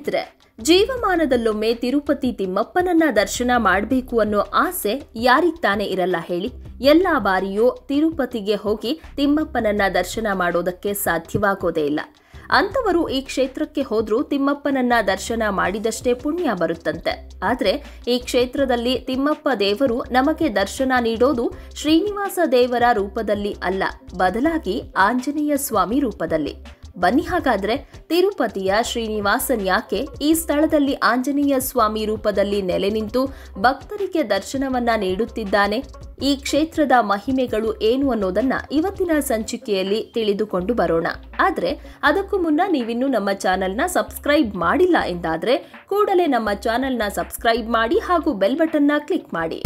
ಸ್ನೇಹಿತರೆ ಜೀವಮಾನದಲ್ಲೊಮ್ಮೆ ತಿರುಪತಿ ತಿಮ್ಮಪ್ಪನನ್ನ ದರ್ಶನ ಮಾಡಬೇಕು ಅನ್ನೋ ಆಸೆ ಯಾರಿಗ್ ತಾನೇ ಇರಲ್ಲ ಹೇಳಿ ಎಲ್ಲಾ ಬಾರಿಯೂ ತಿರುಪತಿಗೆ ಹೋಗಿ ತಿಮ್ಮಪ್ಪನನ್ನ ದರ್ಶನ ಮಾಡೋದಕ್ಕೆ ಸಾಧ್ಯವಾಗೋದೇ ಇಲ್ಲ ಅಂಥವರು ಈ ಕ್ಷೇತ್ರಕ್ಕೆ ಹೋದ್ರೂ ತಿಮ್ಮಪ್ಪನನ್ನ ದರ್ಶನ ಮಾಡಿದಷ್ಟೇ ಪುಣ್ಯ ಬರುತ್ತಂತೆ ಆದ್ರೆ ಈ ಕ್ಷೇತ್ರದಲ್ಲಿ ತಿಮ್ಮಪ್ಪ ದೇವರು ನಮಗೆ ದರ್ಶನ ನೀಡೋದು ಶ್ರೀನಿವಾಸ ದೇವರ ರೂಪದಲ್ಲಿ ಅಲ್ಲ ಬದಲಾಗಿ ಆಂಜನೇಯ ಸ್ವಾಮಿ ರೂಪದಲ್ಲಿ ಬನ್ನಿ ಹಾಗಾದ್ರೆ ತಿರುಪತಿಯ ಶ್ರೀನಿವಾಸನ್ ಯಾಕೆ ಈ ಸ್ಥಳದಲ್ಲಿ ಆಂಜನೇಯ ಸ್ವಾಮಿ ರೂಪದಲ್ಲಿ ನೆಲೆ ನಿಂತು ಭಕ್ತರಿಗೆ ದರ್ಶನವನ್ನ ನೀಡುತ್ತಿದ್ದಾನೆ ಈ ಕ್ಷೇತ್ರದ ಮಹಿಮೆಗಳು ಏನು ಅನ್ನೋದನ್ನ ಇವತ್ತಿನ ಸಂಚಿಕೆಯಲ್ಲಿ ತಿಳಿದುಕೊಂಡು ಬರೋಣ ಆದ್ರೆ ಅದಕ್ಕೂ ಮುನ್ನ ನೀವಿನ್ನೂ ನಮ್ಮ ಚಾನೆಲ್ನ ಸಬ್ಸ್ಕ್ರೈಬ್ ಮಾಡಿಲ್ಲ ಎಂದಾದ್ರೆ ಕೂಡಲೇ ನಮ್ಮ ಚಾನೆಲ್ನ ಸಬ್ಸ್ಕ್ರೈಬ್ ಮಾಡಿ ಹಾಗೂ ಬೆಲ್ ಬಟನ್ನ ಕ್ಲಿಕ್ ಮಾಡಿ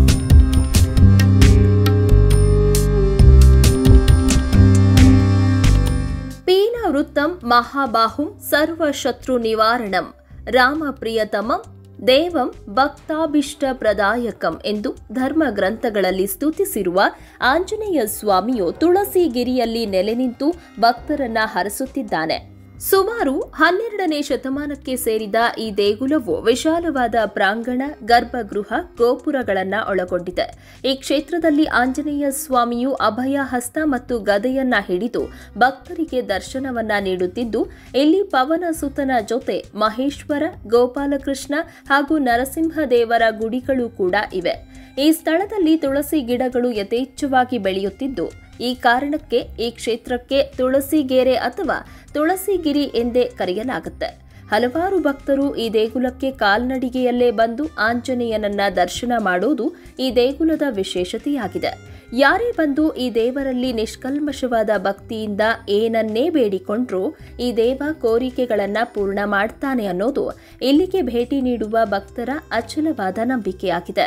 ಪೀನ ವೃತ್ತಂ ಮಹಾಬಾಹುಂ ಸರ್ವಶತ್ರು ನಿವಾರಣಂ ರಾಮ ಪ್ರಿಯತಮಂ ದೇವಂ ಭಕ್ತಾಭಿಷ್ಟ ಪ್ರದಾಯಕಂ ಎಂದು ಧರ್ಮ ಗ್ರಂಥಗಳಲ್ಲಿ ಸ್ತುತಿಸಿರುವ ಆಂಜನೇಯ ಸ್ವಾಮಿಯು ತುಳಸಿಗಿರಿಯಲ್ಲಿ ನೆಲೆ ನಿಂತು ಭಕ್ತರನ್ನ ಹರಸುತ್ತಿದ್ದಾನೆ ಸುಮಾರು ಹನ್ನೆರಡನೇ ಶತಮಾನಕ್ಕೆ ಸೇರಿದ ಈ ದೇಗುಲವು ವಿಶಾಲವಾದ ಪ್ರಾಂಗಣ ಗರ್ಭಗೃಹ ಗೋಪುರಗಳನ್ನ ಒಳಗೊಂಡಿದೆ ಈ ಕ್ಷೇತ್ರದಲ್ಲಿ ಆಂಜನೇಯ ಸ್ವಾಮಿಯು ಅಭಯ ಹಸ್ತ ಮತ್ತು ಗದೆಯನ್ನ ಹಿಡಿದು ಭಕ್ತರಿಗೆ ದರ್ಶನವನ್ನ ನೀಡುತ್ತಿದ್ದು ಇಲ್ಲಿ ಪವನ ಸುತನ ಜೊತೆ ಮಹೇಶ್ವರ ಗೋಪಾಲಕೃಷ್ಣ ಹಾಗೂ ನರಸಿಂಹದೇವರ ಗುಡಿಗಳು ಕೂಡ ಇವೆ ಈ ಸ್ಥಳದಲ್ಲಿ ತುಳಸಿ ಗಿಡಗಳು ಯಥೇಚ್ಛವಾಗಿ ಬೆಳೆಯುತ್ತಿದ್ದು ಈ ಕಾರಣಕ್ಕೆ ಈ ಕ್ಷೇತ್ರಕ್ಕೆ ತುಳಸಿಗೇರೆ ಅಥವಾ ತುಳಸಿಗಿರಿ ಎಂದೇ ಕರೆಯಲಾಗುತ್ತೆ ಹಲವಾರು ಭಕ್ತರು ಈ ದೇಗುಲಕ್ಕೆ ಕಾಲ್ನಡಿಗೆಯಲ್ಲೇ ಬಂದು ಆಂಜನೇಯನನ್ನ ದರ್ಶನ ಮಾಡೋದು ಈ ದೇಗುಲದ ವಿಶೇಷತೆಯಾಗಿದೆ ಯಾರೇ ಬಂದು ಈ ದೇವರಲ್ಲಿ ನಿಷ್ಕಲ್ಮಶವಾದ ಭಕ್ತಿಯಿಂದ ಏನನ್ನೇ ಬೇಡಿಕೊಂಡ್ರೂ ಈ ದೇವ ಕೋರಿಕೆಗಳನ್ನ ಪೂರ್ಣ ಮಾಡ್ತಾನೆ ಅನ್ನೋದು ಇಲ್ಲಿಗೆ ಭೇಟಿ ನೀಡುವ ಭಕ್ತರ ಅಚಲವಾದ ನಂಬಿಕೆಯಾಗಿದೆ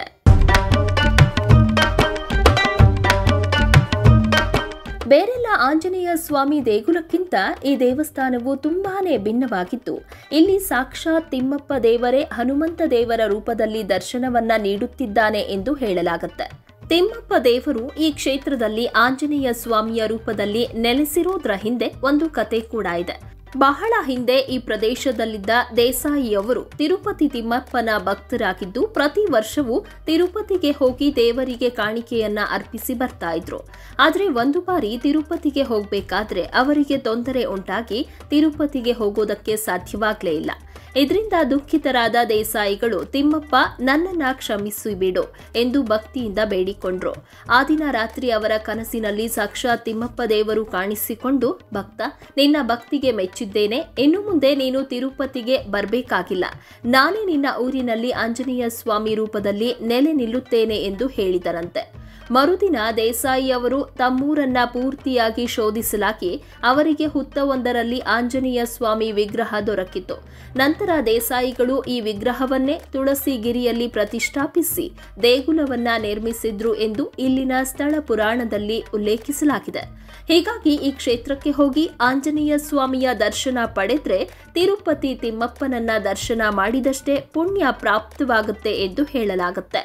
ಬೇರೆಲ್ಲ ಆಂಜನೇಯ ಸ್ವಾಮಿ ದೇಗುಲಕ್ಕಿಂತ ಈ ದೇವಸ್ಥಾನವು ತುಂಬಾನೇ ಭಿನ್ನವಾಗಿದ್ದು ಇಲ್ಲಿ ಸಾಕ್ಷಾತ್ ತಿಮ್ಮಪ್ಪ ದೇವರೇ ಹನುಮಂತ ದೇವರ ರೂಪದಲ್ಲಿ ದರ್ಶನವನ್ನ ನೀಡುತ್ತಿದ್ದಾನೆ ಎಂದು ಹೇಳಲಾಗುತ್ತೆ ತಿಮ್ಮಪ್ಪ ದೇವರು ಈ ಕ್ಷೇತ್ರದಲ್ಲಿ ಆಂಜನೇಯ ಸ್ವಾಮಿಯ ರೂಪದಲ್ಲಿ ನೆಲೆಸಿರೋದ್ರ ಹಿಂದೆ ಒಂದು ಕತೆ ಕೂಡ ಇದೆ ಬಹಳ ಹಿಂದೆ ಈ ಪ್ರದೇಶದಲ್ಲಿದ್ದ ದೇಸಾಯಿಯವರು ತಿರುಪತಿ ತಿಮ್ಮಪ್ಪನ ಭಕ್ತರಾಗಿದ್ದು ಪ್ರತಿ ವರ್ಷವೂ ತಿರುಪತಿಗೆ ಹೋಗಿ ದೇವರಿಗೆ ಕಾಣಿಕೆಯನ್ನ ಅರ್ಪಿಸಿ ಬರ್ತಾ ಇದ್ರು ಆದ್ರೆ ಒಂದು ಬಾರಿ ತಿರುಪತಿಗೆ ಹೋಗ್ಬೇಕಾದ್ರೆ ಅವರಿಗೆ ತೊಂದರೆ ಉಂಟಾಗಿ ತಿರುಪತಿಗೆ ಹೋಗೋದಕ್ಕೆ ಸಾಧ್ಯವಾಗ್ಲೇ ಇಲ್ಲ ಇದರಿಂದ ದುಃಖಿತರಾದ ದೇಸಾಯಿಗಳು ತಿಮ್ಮಪ್ಪ ನನ್ನನ್ನ ಕ್ಷಮಿಸಿ ಬಿಡು ಎಂದು ಭಕ್ತಿಯಿಂದ ಬೇಡಿಕೊಂಡ್ರು ಆ ದಿನ ರಾತ್ರಿ ಅವರ ಕನಸಿನಲ್ಲಿ ಸಾಕ್ಷಾತ್ ತಿಮ್ಮಪ್ಪ ದೇವರು ಕಾಣಿಸಿಕೊಂಡು ಭಕ್ತ ನಿನ್ನ ಭಕ್ತಿಗೆ ಮೆಚ್ಚಿದ್ದೇನೆ ಇನ್ನು ಮುಂದೆ ನೀನು ತಿರುಪತಿಗೆ ಬರಬೇಕಾಗಿಲ್ಲ ನಾನೇ ನಿನ್ನ ಊರಿನಲ್ಲಿ ಆಂಜನೇಯ ಸ್ವಾಮಿ ರೂಪದಲ್ಲಿ ನೆಲೆ ನಿಲ್ಲುತ್ತೇನೆ ಎಂದು ಹೇಳಿದರಂತೆ ಮರುದಿನ ದೇಸಾಯಿ ಅವರು ತಮ್ಮೂರನ್ನ ಪೂರ್ತಿಯಾಗಿ ಶೋಧಿಸಲಾಗಿ ಅವರಿಗೆ ಹುತ್ತವೊಂದರಲ್ಲಿ ಆಂಜನೇಯ ಸ್ವಾಮಿ ವಿಗ್ರಹ ದೊರಕಿತು ನಂತರ ದೇಸಾಯಿಗಳು ಈ ವಿಗ್ರಹವನ್ನೇ ತುಳಸಿಗಿರಿಯಲ್ಲಿ ಪ್ರತಿಷ್ಠಾಪಿಸಿ ದೇಗುಲವನ್ನ ನಿರ್ಮಿಸಿದ್ರು ಎಂದು ಇಲ್ಲಿನ ಸ್ಥಳ ಪುರಾಣದಲ್ಲಿ ಉಲ್ಲೇಖಿಸಲಾಗಿದೆ ಹೀಗಾಗಿ ಈ ಕ್ಷೇತ್ರಕ್ಕೆ ಹೋಗಿ ಆಂಜನೇಯ ಸ್ವಾಮಿಯ ದರ್ಶನ ಪಡೆದ್ರೆ ತಿರುಪತಿ ತಿಮ್ಮಪ್ಪನನ್ನ ದರ್ಶನ ಮಾಡಿದಷ್ಟೇ ಪುಣ್ಯ ಪ್ರಾಪ್ತವಾಗುತ್ತೆ ಎಂದು ಹೇಳಲಾಗುತ್ತೆ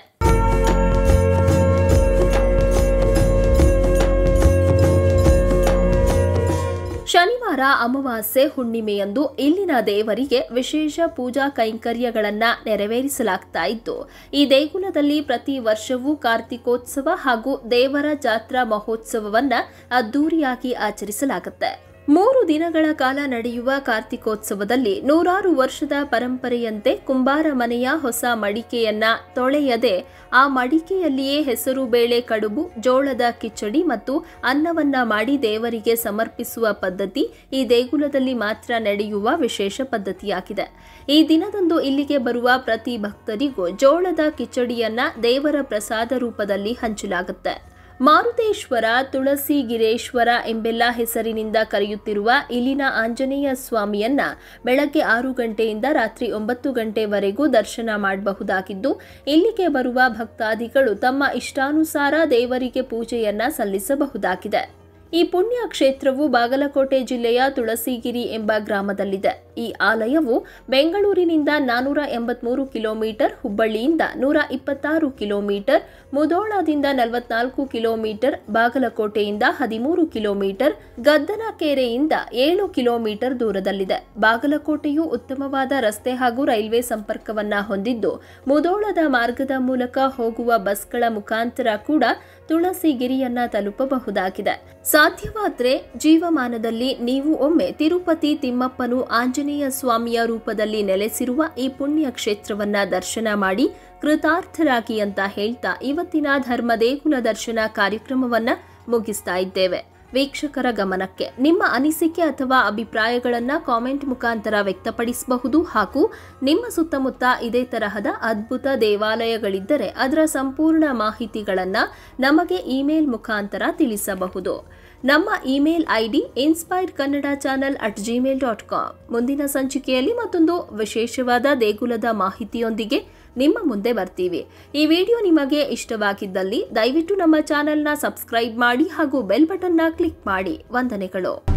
ಶನಿವಾರ ಅಮಾವಾಸ್ಯೆ ಹುಣ್ಣಿಮೆಯಂದು ಇಲ್ಲಿನ ದೇವರಿಗೆ ವಿಶೇಷ ಪೂಜಾ ಕೈಂಕರ್ಯಗಳನ್ನ ನೆರವೇರಿಸಲಾಗ್ತಾ ಇದ್ದು ಈ ದೇಗುಲದಲ್ಲಿ ಪ್ರತಿ ವರ್ಷವೂ ಕಾರ್ತಿಕೋತ್ಸವ ಹಾಗೂ ದೇವರ ಜಾತ್ರಾ ಮಹೋತ್ಸವವನ್ನ ಅದ್ದೂರಿಯಾಗಿ ಆಚರಿಸಲಾಗುತ್ತೆ ಮೂರು ದಿನಗಳ ಕಾಲ ನಡೆಯುವ ಕಾರ್ತಿಕೋತ್ಸವದಲ್ಲಿ ನೂರಾರು ವರ್ಷದ ಪರಂಪರೆಯಂತೆ ಕುಂಬಾರ ಮನೆಯ ಹೊಸ ಮಡಿಕೆಯನ್ನ ತೊಳೆಯದೆ ಆ ಮಡಿಕೆಯಲ್ಲಿಯೇ ಹೆಸರು ಬೇಳೆ ಕಡುಬು ಜೋಳದ ಕಿಚಡಿ ಮತ್ತು ಅನ್ನವನ್ನ ಮಾಡಿ ದೇವರಿಗೆ ಸಮರ್ಪಿಸುವ ಪದ್ಧತಿ ಈ ದೇಗುಲದಲ್ಲಿ ಮಾತ್ರ ನಡೆಯುವ ವಿಶೇಷ ಪದ್ಧತಿಯಾಗಿದೆ ಈ ದಿನದಂದು ಇಲ್ಲಿಗೆ ಬರುವ ಪ್ರತಿ ಭಕ್ತರಿಗೂ ಜೋಳದ ಕಿಚಡಿಯನ್ನ ದೇವರ ಪ್ರಸಾದ ರೂಪದಲ್ಲಿ ಹಂಚಲಾಗುತ್ತೆ ಮಾರುತೇಶ್ವರ ತುಳಸಿಗಿರೇಶ್ವರ ಎಂಬೆಲ್ಲ ಹೆಸರಿನಿಂದ ಕರೆಯುತ್ತಿರುವ ಇಲ್ಲಿನ ಆಂಜನೇಯ ಸ್ವಾಮಿಯನ್ನ ಬೆಳಗ್ಗೆ ಆರು ಗಂಟೆಯಿಂದ ರಾತ್ರಿ ಒಂಬತ್ತು ಗಂಟೆವರೆಗೂ ದರ್ಶನ ಮಾಡಬಹುದಾಗಿದ್ದು ಇಲ್ಲಿಗೆ ಬರುವ ಭಕ್ತಾದಿಗಳು ತಮ್ಮ ಇಷ್ಟಾನುಸಾರ ದೇವರಿಗೆ ಪೂಜೆಯನ್ನ ಸಲ್ಲಿಸಬಹುದಾಗಿದೆ ಈ ಪುಣ್ಯ ಕ್ಷೇತ್ರವು ಬಾಗಲಕೋಟೆ ಜಿಲ್ಲೆಯ ತುಳಸಿಗಿರಿ ಎಂಬ ಗ್ರಾಮದಲ್ಲಿದೆ ಈ ಆಲಯವು ಬೆಂಗಳೂರಿನಿಂದ ನಾನೂರ ಎಂಬತ್ಮೂರು ಕಿಲೋಮೀಟರ್ ಹುಬ್ಬಳ್ಳಿಯಿಂದ ನೂರ ಇಪ್ಪತ್ತಾರು ಕಿಲೋಮೀಟರ್ ಮುದೋಳದಿಂದ ನಲವತ್ನಾಲ್ಕು ಕಿಲೋಮೀಟರ್ ಬಾಗಲಕೋಟೆಯಿಂದ ಹದಿಮೂರು ಕಿಲೋಮೀಟರ್ ಗದ್ದನಕೆರೆಯಿಂದ ಏಳು ಕಿಲೋಮೀಟರ್ ದೂರದಲ್ಲಿದೆ ಬಾಗಲಕೋಟೆಯು ಉತ್ತಮವಾದ ರಸ್ತೆ ಹಾಗೂ ರೈಲ್ವೆ ಸಂಪರ್ಕವನ್ನ ಹೊಂದಿದ್ದು ಮುದೋಳದ ಮಾರ್ಗದ ಮೂಲಕ ಹೋಗುವ ಬಸ್ಗಳ ಮುಖಾಂತರ ಕೂಡ ತುಳಸಿಗಿರಿಯನ್ನ ತಲುಪಬಹುದಾಗಿದೆ ಸಾಧ್ಯವಾದ್ರೆ ಜೀವಮಾನದಲ್ಲಿ ನೀವು ಒಮ್ಮೆ ತಿರುಪತಿ ತಿಮ್ಮಪ್ಪನು ಆಂಜನೇಯ ಸ್ವಾಮಿಯ ರೂಪದಲ್ಲಿ ನೆಲೆಸಿರುವ ಈ ಪುಣ್ಯ ಕ್ಷೇತ್ರವನ್ನ ದರ್ಶನ ಮಾಡಿ ಕೃತಾರ್ಥರಾಗಿ ಅಂತ ಹೇಳ್ತಾ ಇವತ್ತಿನ ಧರ್ಮ ದೇಗುಲ ದರ್ಶನ ಕಾರ್ಯಕ್ರಮವನ್ನ ಮುಗಿಸ್ತಾ ಇದ್ದೇವೆ ವೀಕ್ಷಕರ ಗಮನಕ್ಕೆ ನಿಮ್ಮ ಅನಿಸಿಕೆ ಅಥವಾ ಅಭಿಪ್ರಾಯಗಳನ್ನು ಕಾಮೆಂಟ್ ಮುಖಾಂತರ ವ್ಯಕ್ತಪಡಿಸಬಹುದು ಹಾಗೂ ನಿಮ್ಮ ಸುತ್ತಮುತ್ತ ಇದೇ ತರಹದ ಅದ್ಭುತ ದೇವಾಲಯಗಳಿದ್ದರೆ ಅದರ ಸಂಪೂರ್ಣ ಮಾಹಿತಿಗಳನ್ನು ನಮಗೆ ಇಮೇಲ್ ಮುಖಾಂತರ ತಿಳಿಸಬಹುದು ನಮ್ಮ email ID inspire Kannada channel at Gmail dot com ಮುಂದಿನ ಸಂಚಿಕೆಯಲ್ಲಿ ಮತ್ತೊಂದು ವಿಶೇಷವಾದ ದೇಗುಲದ ಮಾಹಿತಿಯೊಂದಿಗೆ ನಿಮ್ಮ ಮುಂದೆ ಬರ್ತೀವಿ ಈ ವಿಡಿಯೋ ನಿಮಗೆ ಇಷ್ಟವಾಗಿದ್ದಲ್ಲಿ ದಯವಿಟ್ಟು ನಮ್ಮ ಚಾನೆಲ್ನ ಸಬ್ಸ್ಕ್ರೈಬ್ ಮಾಡಿ ಹಾಗೂ ಬೆಲ್ ಬಟನ್ನ ಕ್ಲಿಕ್ ಮಾಡಿ ವಂದನೆಗಳು